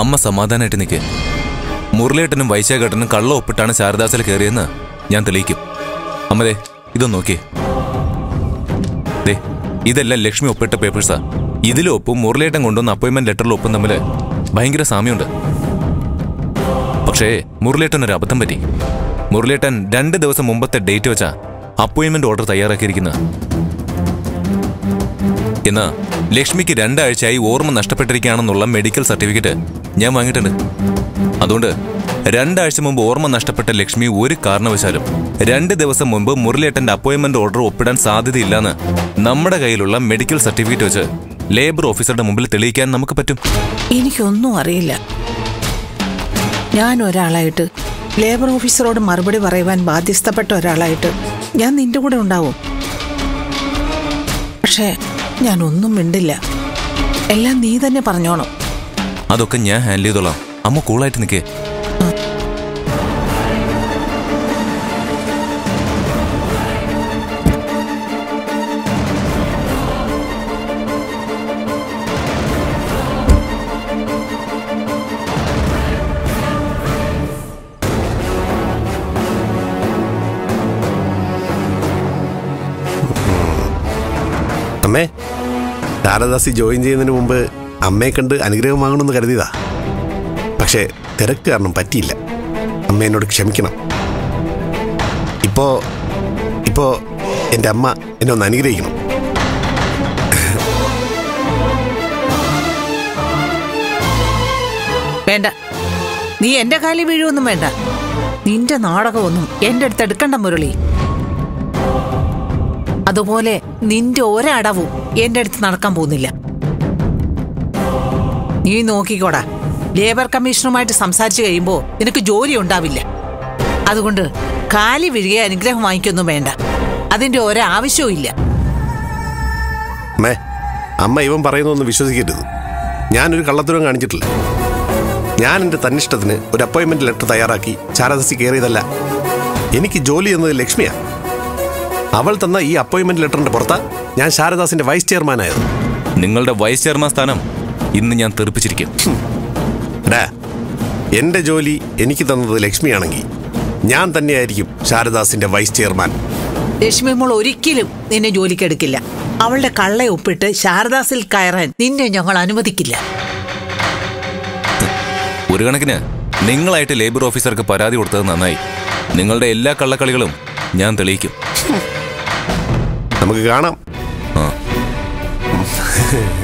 അമ്മ സമാധാനമായിട്ട് നിൽക്കുക മുരളിയേട്ടനും വൈശാഖേട്ടനും കള്ള ഒപ്പിട്ടാണ് ശാരദാസിൽ കയറിയെന്ന് ഞാൻ തെളിയിക്കും അമ്മതേ ഇതൊന്ന് നോക്കിയേ ദേ ഇതെല്ലാം ലക്ഷ്മി ഒപ്പിട്ട പേപ്പേഴ്സാ ഇതിലെ ഒപ്പും മുരളിയേട്ടൻ കൊണ്ടുവന്ന അപ്പോയിന്റ്മെന്റ് ലെറ്ററിലെ ഒപ്പും തമ്മിൽ ഭയങ്കര സാമ്യമുണ്ട് പക്ഷേ മുരളിയേട്ടൻ ഒരു അബദ്ധം പറ്റി മുരളിയേട്ടൻ രണ്ട് ദിവസം മുമ്പത്തെ ഡേറ്റ് വെച്ചാ അപ്പോയിന്റ്മെന്റ് ഓർഡർ തയ്യാറാക്കിയിരിക്കുന്നത് എന്നാ ലക്ഷ്മിക്ക് രണ്ടാഴ്ചയായി ഓർമ്മ നഷ്ടപ്പെട്ടിരിക്കുകയാണെന്നുള്ള മെഡിക്കൽ സർട്ടിഫിക്കറ്റ് ഞാൻ വാങ്ങിയിട്ടുണ്ട് അതുകൊണ്ട് രണ്ടാഴ്ച മുമ്പ് ഓർമ്മ നഷ്ടപ്പെട്ട ലക്ഷ്മി ഒരു കാരണവശാലും രണ്ട് ദിവസം മുമ്പ് മുരളിയേട്ടന്റെ അപ്പോയിന്റ്മെന്റ് ഓർഡർ ഒപ്പിടാൻ സാധ്യതയില്ലെന്ന് നമ്മുടെ കയ്യിലുള്ള മെഡിക്കൽ സർട്ടിഫിക്കറ്റ് വെച്ച് ലേബർ ഓഫീസറുടെ മുമ്പിൽ തെളിയിക്കാൻ നമുക്ക് പറ്റും എനിക്കൊന്നും അറിയില്ല ഞാൻ ഒരാളായിട്ട് ലേബർ ഓഫീസറോട് മറുപടി പറയുവാൻ ബാധ്യസ്ഥപ്പെട്ട ഒരാളായിട്ട് ഞാൻ നിന്റെ കൂടെ ഉണ്ടാവും പക്ഷേ ഞാൻ ഒന്നും മിണ്ടില്ല എല്ലാം നീ തന്നെ പറഞ്ഞോണം അതൊക്കെ ഞാൻ ഹാൻഡിൽ ചെയ്തോളാം അമ്മ കൂളായിട്ട് നിൽക്കേ അമ്മേ ശാരദാസി ജോയിൻ ചെയ്യുന്നതിന് മുമ്പ് അമ്മയെ കണ്ട് അനുഗ്രഹം വാങ്ങണമെന്ന് കരുതിയതാ പക്ഷേ തിരക്ക് കാരണം പറ്റിയില്ല അമ്മ എന്നോട് ക്ഷമിക്കണം ഇപ്പോ ഇപ്പോ എൻ്റെ അമ്മ എന്നെ ഒന്ന് അനുഗ്രഹിക്കണം വേണ്ട നീ എന്റെ കാലിൽ വീഴുവൊന്നും വേണ്ട നിന്റെ നാടകമൊന്നും എന്റെ അടുത്ത് എടുക്കണ്ട മുരളി അതുപോലെ നിന്റെ ഒരടവും എന്റെ അടുത്ത് നടക്കാൻ പോകുന്നില്ല നീ നോക്കിക്കോടാ ലേബർ കമ്മീഷണറുമായിട്ട് സംസാരിച്ചു കഴിയുമ്പോ നിനക്ക് ജോലി ഉണ്ടാവില്ല അതുകൊണ്ട് കാലി വീഴുകയെ അനുഗ്രഹം വാങ്ങിക്കൊന്നും വേണ്ട അതിന്റെ ഒരാവശ്യവും ഇല്ല അമ്മേ അമ്മ ഇവൻ പറയുന്നതൊന്നും വിശ്വസിക്കരുത് ഞാനൊരു കള്ളത്തരവും കാണിച്ചിട്ടില്ല ഞാൻ എൻ്റെ തന്നിഷ്ടത്തിന് ഒരു അപ്പോയിൻമെന്റ് ലെറ്റർ തയ്യാറാക്കി ശാരദാസി കയറിയതല്ല എനിക്ക് ജോലി എന്നത് ലക്ഷ്മിയാണ് അവൾ തന്ന ഈ അപ്പോയിൻമെന്റ് ലെറ്ററിന്റെ പുറത്താ ഞാൻ ശാരദാസിന്റെ വൈസ് ചെയർമാനായത് നിങ്ങളുടെ വൈസ് ചെയർമാൻ സ്ഥാനം ഇന്ന് ഞാൻ തെറിപ്പിച്ചിരിക്കും ഡാ എന്റെ ജോലി എനിക്ക് തന്നത് ലക്ഷ്മിയാണെങ്കിൽ ഞാൻ തന്നെയായിരിക്കും ശാരദാസിന്റെ വൈസ് ചെയർമാൻ ലക്ഷ്മി മോൾ ഒരിക്കലും നിന്നെ ജോലിക്കെടുക്കില്ല അവളുടെ കള്ള ഒപ്പിട്ട് ശാരദാസിൽ കയറാൻ നിന്നെ ഞങ്ങൾ അനുവദിക്കില്ല ഒരു കണക്കിന് നിങ്ങളായിട്ട് ലേബർ ഓഫീസർക്ക് പരാതി കൊടുത്തത് നന്നായി നിങ്ങളുടെ എല്ലാ കള്ളക്കളികളും ഞാൻ തെളിയിക്കും നമുക്ക് കാണാം ആ